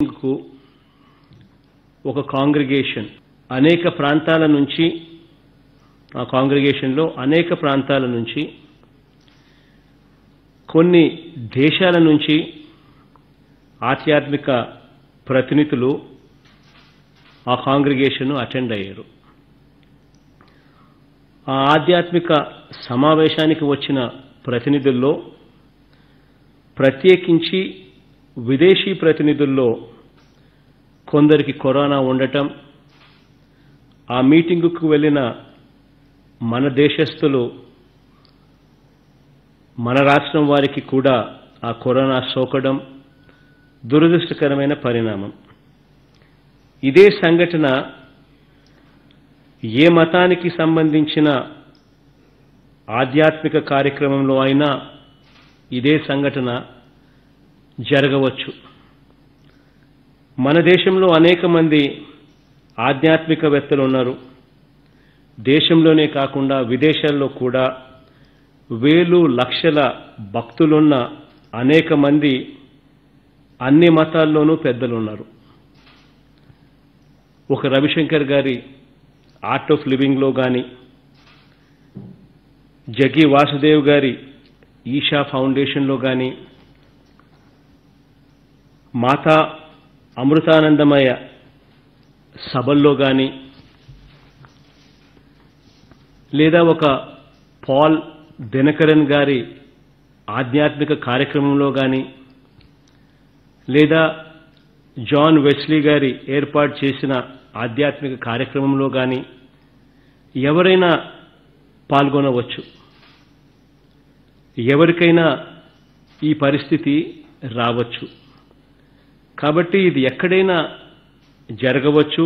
కు ఒక కాంగ్రిగేషన్ అనేక ప్రాంతాల నుంచి ఆ కాంగ్రిగేషన్లో అనేక ప్రాంతాల నుంచి కొన్ని దేశాల నుంచి ఆధ్యాత్మిక ప్రతినిధులు ఆ కాంగ్రిగేషన్ అటెండ్ అయ్యారు ఆ ఆధ్యాత్మిక సమావేశానికి వచ్చిన ప్రతినిధుల్లో ప్రత్యేకించి విదేశీ ప్రతినిధుల్లో కొందరికి కరోనా ఉండటం ఆ మీటింగుకు వెళ్ళిన మన దేశస్థులు మన రాష్ట్రం వారికి కూడా ఆ కరోనా సోకడం దురదృష్టకరమైన పరిణామం ఇదే సంఘటన ఏ మతానికి సంబంధించిన ఆధ్యాత్మిక కార్యక్రమంలో అయినా ఇదే సంఘటన జరగవచ్చు మన దేశంలో అనేక మంది ఆధ్యాత్మికవేత్తలు ఉన్నారు దేశంలోనే కాకుండా విదేశాల్లో కూడా వేలు లక్షల భక్తులున్న అనేక మంది అన్ని మతాల్లోనూ పెద్దలు ఉన్నారు ఒక రవిశంకర్ గారి ఆర్ట్ ఆఫ్ లివింగ్లో కానీ జగ్గి వాసుదేవ్ గారి ఈషా ఫౌండేషన్లో కానీ మాతా అమృతానందమయ సభల్లో కానీ లేదా ఒక పాల్ దినకరన్ గారి ఆధ్యాత్మిక కార్యక్రమంలో కానీ లేదా జాన్ వెస్లీ గారి ఏర్పాటు చేసిన ఆధ్యాత్మిక కార్యక్రమంలో కానీ ఎవరైనా పాల్గొనవచ్చు ఎవరికైనా ఈ పరిస్థితి రావచ్చు కాబట్టి ఇది ఎక్కడైనా జరగవచ్చు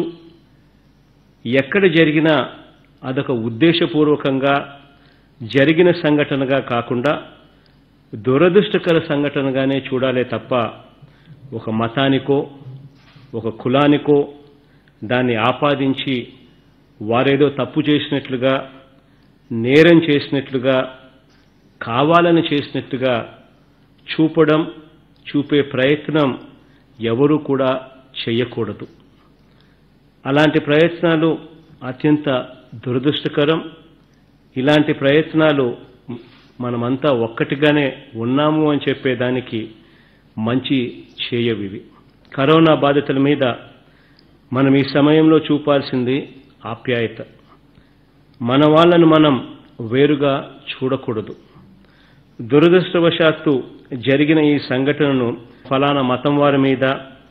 ఎక్కడ జరిగినా అదొక ఉద్దేశపూర్వకంగా జరిగిన సంఘటనగా కాకుండా దురదృష్టకర సంఘటనగానే చూడాలే తప్ప ఒక మతానికో ఒక కులానికో దాన్ని ఆపాదించి వారేదో తప్పు చేసినట్లుగా నేరం చేసినట్లుగా కావాలని చేసినట్టుగా చూపడం చూపే ప్రయత్నం ఎవరూ కూడా చేయకూడదు అలాంటి ప్రయత్నాలు అత్యంత దురదృష్టకరం ఇలాంటి ప్రయత్నాలు మనమంతా ఒక్కటిగానే ఉన్నాము అని చెప్పేదానికి మంచి చేయవివి కరోనా బాధితుల మీద మనం ఈ సమయంలో చూపాల్సింది ఆప్యాయత మన వాళ్ళను మనం వేరుగా చూడకూడదు దురదృష్టవశాత్తు జరిగిన ఈ సంఘటనను ఫలానా మతం వారి మీద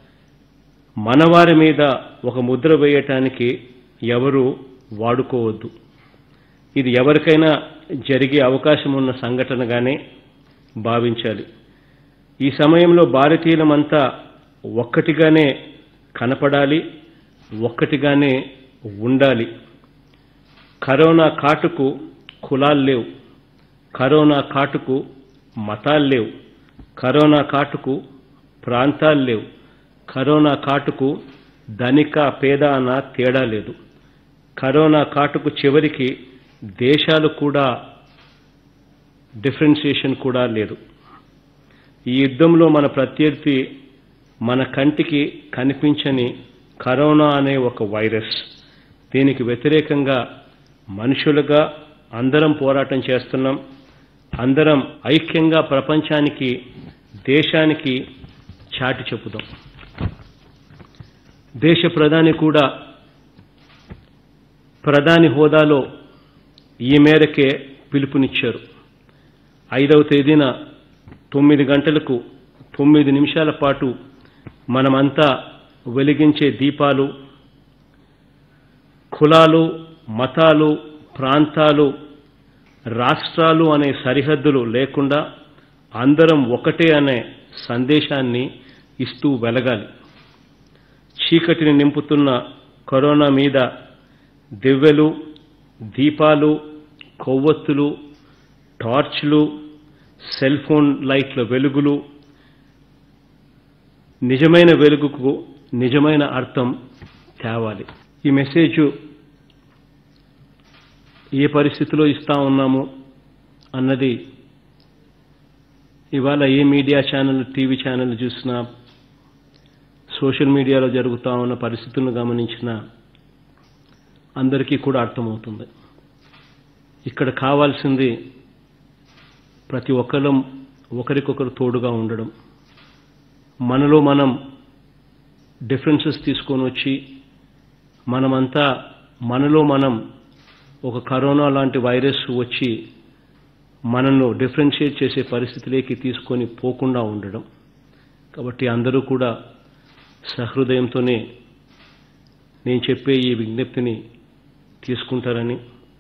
మనవారి మీద ఒక ముద్ర వేయటానికి ఎవరు వాడుకోవద్దు ఇది ఎవరికైనా జరిగే అవకాశం ఉన్న సంఘటనగానే భావించాలి ఈ సమయంలో భారతీయులమంతా ఒక్కటిగానే కనపడాలి ఒక్కటిగానే ఉండాలి కరోనా కాటుకు కులాలు లేవు కరోనా కాటుకు మతాలు లేవు కరోనా కాటుకు ప్రాంతాలు లేవు కరోనా కాటుకు ధనిక పేద అన్న తేడా లేదు కరోనా కాటుకు చివరికి దేశాలు కూడా డిఫరెన్షియేషన్ కూడా లేదు ఈ యుద్ధంలో మన ప్రత్యర్థి మన కంటికి కనిపించని కరోనా అనే ఒక వైరస్ దీనికి వ్యతిరేకంగా మనుషులుగా అందరం పోరాటం చేస్తున్నాం అందరం ఐక్యంగా ప్రపంచానికి దేశానికి చాటి చెప్పుదాం దేశ ప్రధాని కూడా ప్రధాని హోదాలో ఈ మేరకే పిలుపునిచ్చారు ఐదవ తేదీన తొమ్మిది గంటలకు తొమ్మిది నిమిషాల పాటు మనమంతా వెలిగించే దీపాలు కులాలు మతాలు ప్రాంతాలు రాష్ట్రాలు అనే సరిహద్దులు లేకుండా అందరం ఒకటే అనే సందేశాన్ని ఇస్తూ వెలగాలి చీకటిని నింపుతున్న కరోనా మీద దివ్వెలు దీపాలు కొవ్వొత్తులు టార్చ్లు సెల్ ఫోన్ లైట్ల వెలుగులు నిజమైన వెలుగుకు నిజమైన అర్థం తేవాలి ఈ మెసేజ్ ఏ పరిస్థితిలో ఇస్తా ఉన్నాము అన్నది ఇవాళ ఏ మీడియా ఛానల్ టీవీ ఛానల్ చూసినా సోషల్ మీడియాలో జరుగుతా ఉన్న పరిస్థితులను గమనించిన అందరికీ కూడా అర్థమవుతుంది ఇక్కడ కావాల్సింది ప్రతి ఒక్కరం ఒకరికొకరు తోడుగా ఉండడం మనలో మనం డిఫరెన్సెస్ తీసుకొని వచ్చి మనమంతా మనలో మనం ఒక కరోనా లాంటి వైరస్ వచ్చి మనల్ని డిఫరెన్షియేట్ చేసే పరిస్థితిలోకి తీసుకొని పోకుండా ఉండడం కాబట్టి అందరూ కూడా సహృదయంతోనే నేను చెప్పే ఈ విజ్ఞప్తిని తీసుకుంటారని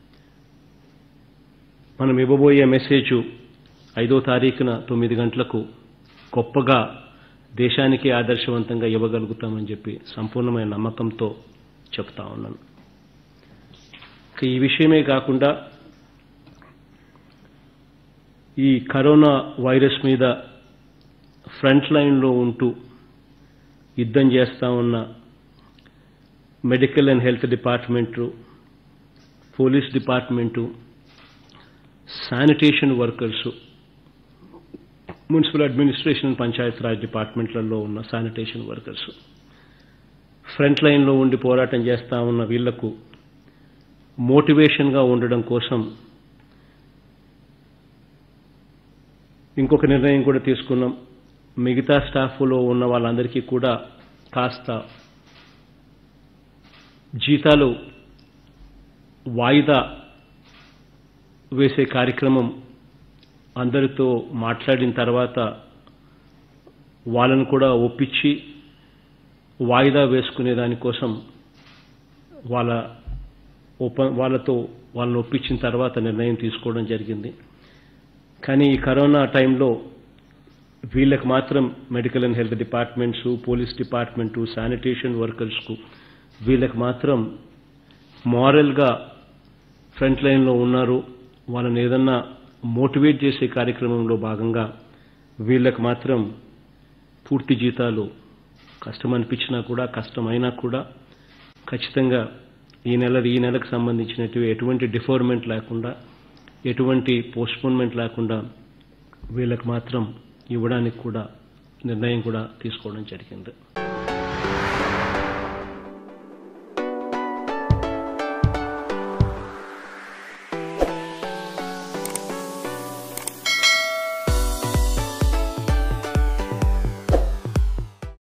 మనం ఇవ్వబోయే మెసేజ్ ఐదో తారీఖున తొమ్మిది గంటలకు గొప్పగా దేశానికి ఆదర్శవంతంగా ఇవ్వగలుగుతామని చెప్పి సంపూర్ణమైన నమ్మకంతో చెప్తా ఉన్నాను ఇక ఈ విషయమే కాకుండా ఈ కరోనా వైరస్ మీద ఫ్రంట్ లైన్లో ఉంటూ యుద్ధం చేస్తా ఉన్న medical and health department police department sanitation workers municipal administration panchayat raj డిపార్ట్మెంట్లలో ఉన్న శానిటేషన్ వర్కర్స్ ఫ్రంట్ లైన్లో ఉండి పోరాటం చేస్తా ఉన్న వీళ్లకు మోటివేషన్గా ఉండడం కోసం ఇంకొక నిర్ణయం కూడా తీసుకున్నాం మిగతా స్టాఫ్లో ఉన్న వాళ్ళందరికీ కూడా కాస్త జీతాలు వాయిదా వేసే కార్యక్రమం అందరితో మాట్లాడిన తర్వాత వాళ్ళను కూడా ఒప్పించి వాయిదా వేసుకునే దానికోసం వాళ్ళ ఒప్ప వాళ్ళతో వాళ్ళని ఒప్పించిన తర్వాత నిర్ణయం తీసుకోవడం జరిగింది కానీ ఈ కరోనా టైంలో వీళ్ళకి మాత్రం medical and health departments police department sanitation వర్కర్స్కు వీళ్ళకి మాత్రం మారల్గా ఫ్రంట్ లైన్లో ఉన్నారు వాళ్ళని ఏదన్నా మోటివేట్ చేసే కార్యక్రమంలో భాగంగా వీళ్ళకి మాత్రం పూర్తి జీతాలు కష్టం అనిపించినా కూడా కష్టమైనా కూడా ఖచ్చితంగా ఈ నెల ఈ నెలకు సంబంధించినవి ఎటువంటి డిఫోర్మెంట్ లేకుండా ఎటువంటి పోస్ట్పోన్మెంట్ లేకుండా వీళ్ళకి మాత్రం ఇవ్వడానికి కూడా నిర్ణయం కూడా తీసుకోవడం జరిగింది